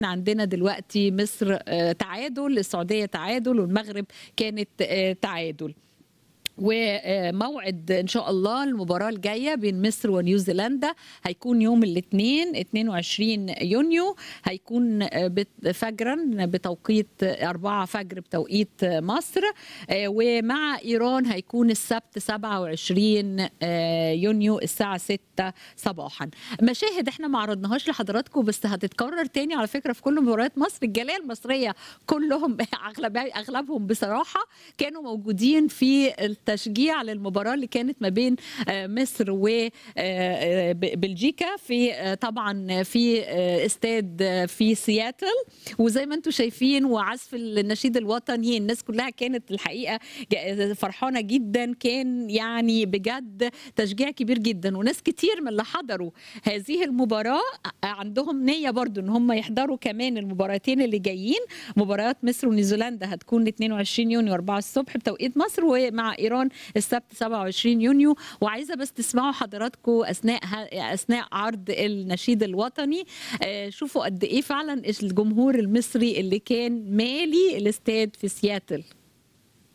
عندنا دلوقتي مصر آه، تعادل السعودية تعادل والمغرب كانت آه، تعادل وموعد ان شاء الله المباراه الجايه بين مصر ونيوزيلندا هيكون يوم الاثنين 22 يونيو هيكون بت- فجرا بتوقيت 4 فجر بتوقيت مصر آه، ومع ايران هيكون السبت 27 آه، يونيو الساعه 6 صباحا مشاهد احنا ما عرضناهاش لحضراتكم بس هتتكرر تاني على فكره في كل مباريات مصر الجاليه المصريه كلهم اغلب اغلبهم بصراحه كانوا موجودين في التشجيع للمباراه اللي كانت ما بين آه، مصر وبلجيكا في آه، طبعا في آه، استاد آه، في سياتل وزي ما انتم شايفين وعزف النشيد الوطني الناس كلها كانت الحقيقه ج- فرحانه جدا كان يعني بجد تشجيع كبير جدا وناس كتير من اللي حضروا هذه المباراه عندهم نيه برضو ان هم يحضروا كمان المباراتين اللي جايين مباريات مصر ونيوزيلندا هتكون 22 يونيو 4 الصبح بتوقيت مصر ومع ايران السبت 27 يونيو وعايزه بس تسمعوا حضراتكم اثناء ه- اثناء عرض النشيد الوطني آه، شوفوا قد ايه فعلا الجمهور المصري اللي كان مالي الاستاد في سياتل